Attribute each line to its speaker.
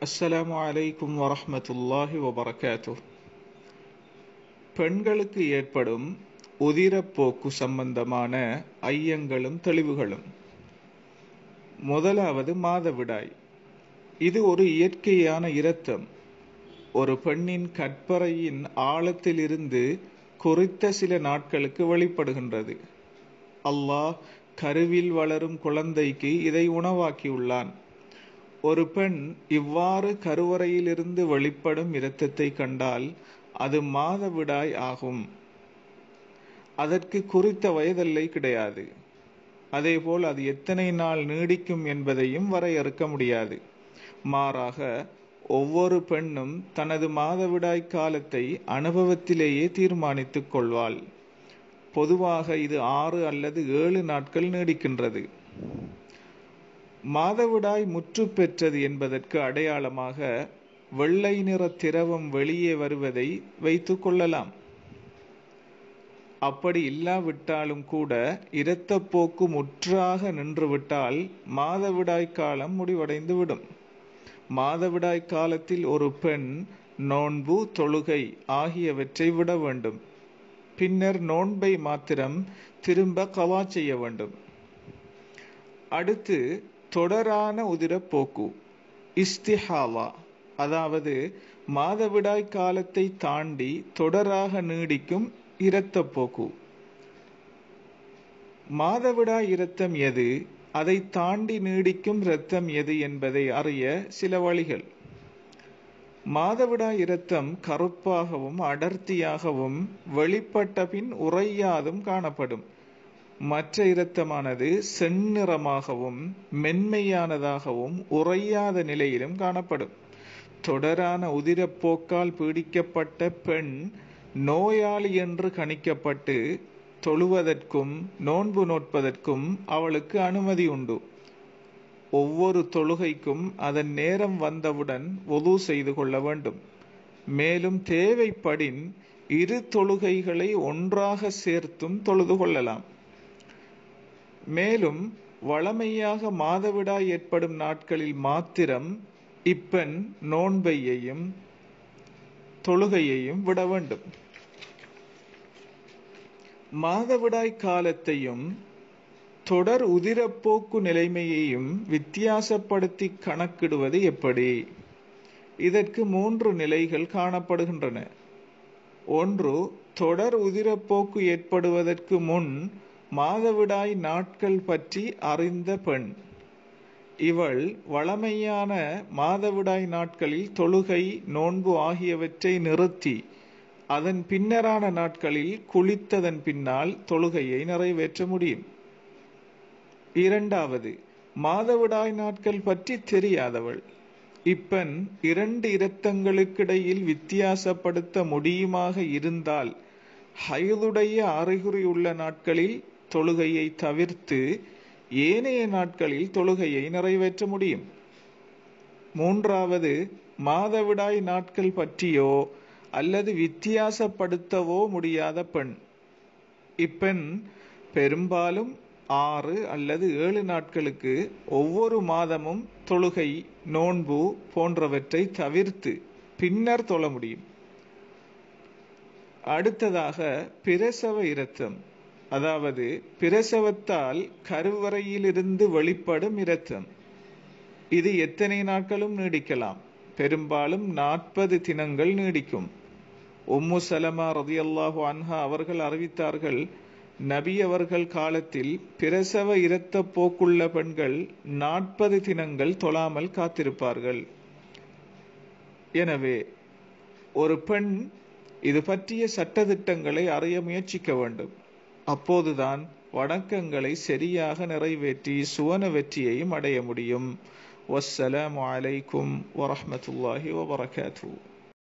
Speaker 1: அஸ்ஸலாமு அலைக்கும் வரஹ்மத்துல்லாஹி வபரகாத்து பெண்களுக்கு ஏற்படும் உதிரப்போக்கு சம்பந்தமான ஐயங்களும் தெளிவுகளும் முதலாவது மாதவிடாய் இது ஒரு இயற்கையான இரத்தம் ஒரு பெண்ணின் கற்பறையின் ஆழத்திலிருந்து குறித்த சில நாட்களுக்கு வெளிப்படுகின்றது அல்லாஹ் கருவில் வளரும் குழந்தைக்கு இதை உணவாக்கியுள்ளான் ஒரு பெண் இவ்வாறு கருவறையிலிருந்து வெளிப்படும் இரத்தத்தை கண்டால் அது மாதவிடாய் ஆகும் அதற்கு குறித்த வயதெல்லை கிடையாது அதேபோல் அது எத்தனை நாள் நீடிக்கும் என்பதையும் வரையறுக்க முடியாது மாறாக ஒவ்வொரு பெண்ணும் தனது மாதவிடாய் காலத்தை அனுபவத்திலேயே தீர்மானித்துக் கொள்வாள் பொதுவாக இது ஆறு அல்லது ஏழு நாட்கள் நீடிக்கின்றது மாதவிடாய் முற்று பெற்றது என்பதற்கு அடையாளமாக வெள்ளை நிற திரவம் வெளியே வருவதை வைத்துக் கொள்ளலாம் அப்படி இல்லாவிட்டாலும் கூட இரத்தப்போக்கு முற்றாக நின்றுவிட்டால் மாதவிடாய் காலம் முடிவடைந்து விடும் மாதவிடாய் காலத்தில் ஒரு பெண் நோன்பு தொழுகை ஆகியவற்றை விட வேண்டும் பின்னர் நோன்பை மாத்திரம் திரும்ப கவா செய்ய வேண்டும் அடுத்து தொடரான உதிரப்போக்கு இஸ்திஹாவா அதாவது மாதவிடாய் காலத்தை தாண்டி தொடராக நீடிக்கும் இரத்தப்போக்கு மாதவிடாய் இரத்தம் எது அதை தாண்டி நீடிக்கும் இரத்தம் எது என்பதை அறிய சில வழிகள் மாதவிடாய் இரத்தம் கருப்பாகவும் அடர்த்தியாகவும் வெளிப்பட்ட பின் உறையாதும் காணப்படும் மற்ற இரத்தமானது செந்நிறமாகவும் மென்மையானதாகவும் உறையாத நிலையிலும் காணப்படும் தொடரான உதிரப்போக்கால் பீடிக்கப்பட்ட பெண் நோயாளி என்று கணிக்கப்பட்டு தொழுவதற்கும் நோன்பு நோட்பதற்கும் அவளுக்கு அனுமதி உண்டு ஒவ்வொரு தொழுகைக்கும் அதன் நேரம் வந்தவுடன் ஒது செய்து கொள்ள வேண்டும் மேலும் தேவைப்படின் இரு தொழுகைகளை ஒன்றாக சேர்த்தும் தொழுது கொள்ளலாம் மேலும் வளமையாக மாதவிடாய் ஏற்படும் நாட்களில் மாத்திரம் இப்பெண் நோன்பையையும் தொழுகையையும் விட வேண்டும் மாதவிடாய் காலத்தையும் தொடர் உதிரப்போக்கு நிலைமையையும் வித்தியாசப்படுத்தி கணக்கிடுவது எப்படி இதற்கு மூன்று நிலைகள் காணப்படுகின்றன ஒன்று தொடர் உதிரப்போக்கு ஏற்படுவதற்கு முன் மாதவிடாய் நாட்கள் பற்றி அறிந்த பெண் இவள் வளமையான மாதவிடாய் நாட்களில் தொழுகை நோன்பு ஆகியவற்றை நிறுத்தி அதன் பின்னரான நாட்களில் குளித்ததன் பின்னால் தொழுகையை நிறைவேற்ற முடியும் இரண்டாவது மாதவிடாய் நாட்கள் பற்றி தெரியாதவள் இப்பெண் இரண்டு இரத்தங்களுக்கிடையில் வித்தியாசப்படுத்த முடியுமாக இருந்தால் ஹயதுடைய அறிகுறியுள்ள நாட்களில் தொழுகையை தவிர்த்து ஏனைய நாட்களில் தொழுகையை நிறைவேற்ற முடியும் மூன்றாவது மாதவிடாய் நாட்கள் பற்றியோ அல்லது வித்தியாசப்படுத்தவோ முடியாத பெண் இப்பெண் பெரும்பாலும் ஆறு அல்லது ஏழு நாட்களுக்கு ஒவ்வொரு மாதமும் தொழுகை நோன்பு போன்றவற்றை தவிர்த்து பின்னர் தொழ முடியும் அடுத்ததாக பிரசவ இரத்தம் அதாவது பிரசவத்தால் கருவறையிலிருந்து வெளிப்படும் இரத்தம் இது எத்தனை நாட்களும் நீடிக்கலாம் பெரும்பாலும் நாற்பது தினங்கள் நீடிக்கும் உம்மு சலமா ரதியல்லாஹு அன்ஹா அவர்கள் அறிவித்தார்கள் நபி அவர்கள் காலத்தில் பிரசவ இரத்த போக்குள்ள பெண்கள் நாற்பது தினங்கள் தொழாமல் காத்திருப்பார்கள் எனவே ஒரு பெண் இது பற்றிய சட்டதிட்டங்களை அறிய முயற்சிக்க வேண்டும் அப்போதுதான் வணக்கங்களை சரியாக நிறைவேற்றி சுவன வெற்றியையும் அடைய முடியும் வஸ்ஸலாமு அலைக்கும் வரஹமத்துல்லாஹி வபரகாத்து